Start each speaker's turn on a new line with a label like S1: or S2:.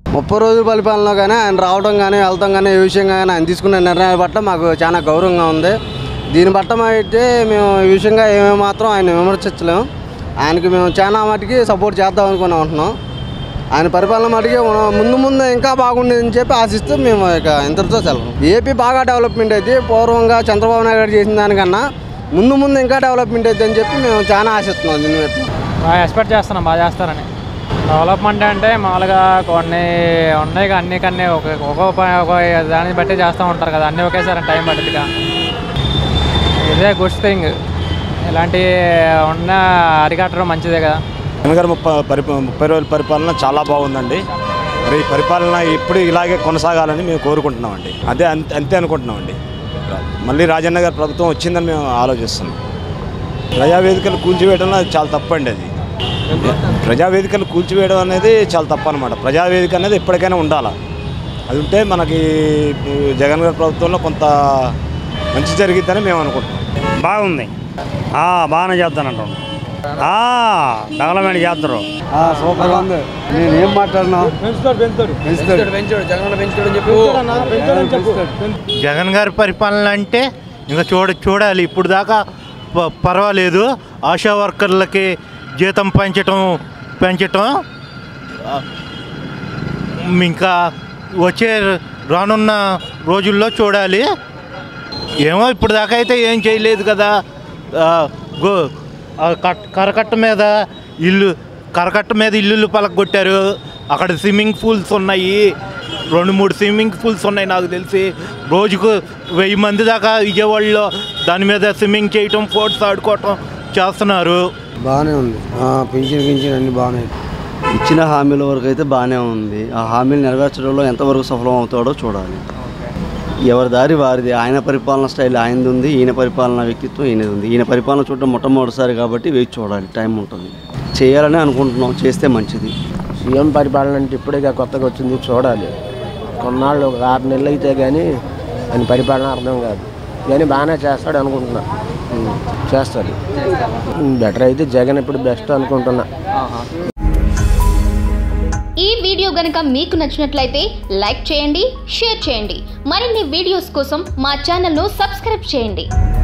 S1: ముప్పై రోజుల పరిపాలనలో కానీ ఆయన రావడం కానీ వెళ్తాం కానీ ఏ విషయంగా కానీ ఆయన తీసుకున్న నిర్ణయాల పట్ల మాకు చాలా గౌరవంగా ఉంది దీని పట్ల అయితే మేము ఈ విషయంగా ఏమేమి మాత్రం ఆయన విమర్శించలేము ఆయనకి మేము చాలా మటుకి సపోర్ట్ చేద్దాం అనుకుని ఉంటున్నాం ఆయన పరిపాలన మటుకి మనం ముందు ముందు ఇంకా బాగుండేదని చెప్పి ఆశిస్తూ మేము ఇక ఇంతటితో సెలవు ఏపీ బాగా డెవలప్మెంట్ అయితే పూర్వంగా చంద్రబాబు నాయుడు గారు చేసిన దానికన్నా ముందు ముందు ఇంకా డెవలప్మెంట్ అయితే అని చెప్పి మేము చాలా ఆశిస్తున్నాం దీని మీద
S2: బాగా ఎక్స్పెక్ట్ చేస్తున్నాం బాగా చేస్తారని డెవలప్మెంట్ అంటే మామూలుగా కొన్ని ఉన్నాయి కదా, అన్ని కన్నీ ఒక ఒక ప- ఒక దాన్ని బట్టి చేస్తూ ఉంటారు కదా అన్నీ ఒకేసారి టైం పట్టిదిగా ఇదే గుడ్ థింగ్ ఇలాంటి ఉన్న అరికట్టడం మంచిదే కదా
S3: జగన్ గారి ముప్పై పరిప ముప్పై రోజుల పరిపాలన చాలా బాగుందండి మరి ఈ పరిపాలన ఇప్పుడు ఇలాగే కొనసాగాలని మేము కోరుకుంటున్నామండి అదే అంతే అంతే అనుకుంటున్నామండి మళ్ళీ రాజన్న గారి ప్రభుత్వం వచ్చిందని మేము ఆలోచిస్తున్నాం ప్రజావేదికలు కూల్చివేయడం అది చాలా తప్పండి అది ప్రజావేదికలు కూల్చివేయడం అనేది చాలా తప్పు అనమాట ప్రజావేదిక అనేది ఎప్పటికైనా ఉండాలి అది ఉంటే మనకి ఇప్పుడు జగన్ గారి ప్రభుత్వంలో కొంత మంచి జరిగిద్దని మేము అనుకుంటున్నాం
S4: బాగుంది ఆ, బాగానే చేస్తానంటాను డెవలప్మెంట్ చేస్తారు
S1: సూపర్గా ఉంది నేను ఏం మాట్లాడినా
S5: జగన్ గారి పరిపాలన అంటే ఇంకా చూడ చూడాలి ఇప్పుడు దాకా ప- పర్వాలేదు ఆశా వర్కర్లకి జీతం పెంచటం పెంచటం ఆ, ఇంకా వచ్చే రానున్న రోజుల్లో చూడాలి ఏమో ఇప్పుడు దాకా అయితే ఏం చేయలేదు కదా ఆ, గో ఆ కట్ కరకట్ట మీద ఇల్లు కరకట్ట మీద ఇల్లులు పలగొట్టారు అక్కడ స్విమ్మింగ్ పూల్స్ ఉన్నాయి రెండు మూడు స్విమ్మింగ్ పూల్స్ ఉన్నాయి నాకు తెలిసి రోజుకు వెయ్యి మంది దాకా విజయవాడలో దాని మీద స్విమ్మింగ్ చేయటం స్పోర్ట్స్ ఆడుకోవటం చేస్తున్నారు
S1: బాగానే ఉంది పింఛన్ గించిన అన్ని బాగానే ఇచ్చిన హామీల వరకు అయితే బాగానే ఉంది ఆ హామీలు నెరవేర్చడంలో ఎంతవరకు సఫలం అవుతాడో చూడాలి ఎవరి దారి వారిది ఆయన పరిపాలన స్టైల్ ఆయనది ఉంది ఈయన పరిపాలన వ్యక్తిత్వం ఈయనది ఉంది ఈయన పరిపాలన చూడడం మొట్టమొదటిసారి కాబట్టి వేచి చూడాలి టైం ఉంటుంది చేయాలని అనుకుంటున్నాం చేస్తే మంచిది
S6: సీఎం పరిపాలన అంటే ఇప్పుడే ఇక కొత్తగా వచ్చింది చూడాలి కొన్నాళ్ళు ఒక ఆరు నెలలు అయితే కానీ ఆయన పరిపాలన అర్థం కాదు కానీ బాగానే చేస్తాడు అనుకుంటున్నా ఉమ్, చేస్తాడు బెటర్ అయితే జగన్ ఇప్పుడు బెస్ట్ అనుకుంటున్నా
S7: ఈ వీడియో గనుక మీకు నచ్చినట్లయితే లైక్ చేయండి షేర్ చేయండి మరిన్ని వీడియోస్ కోసం మా ఛానల్ను సబ్స్క్రైబ్ చేయండి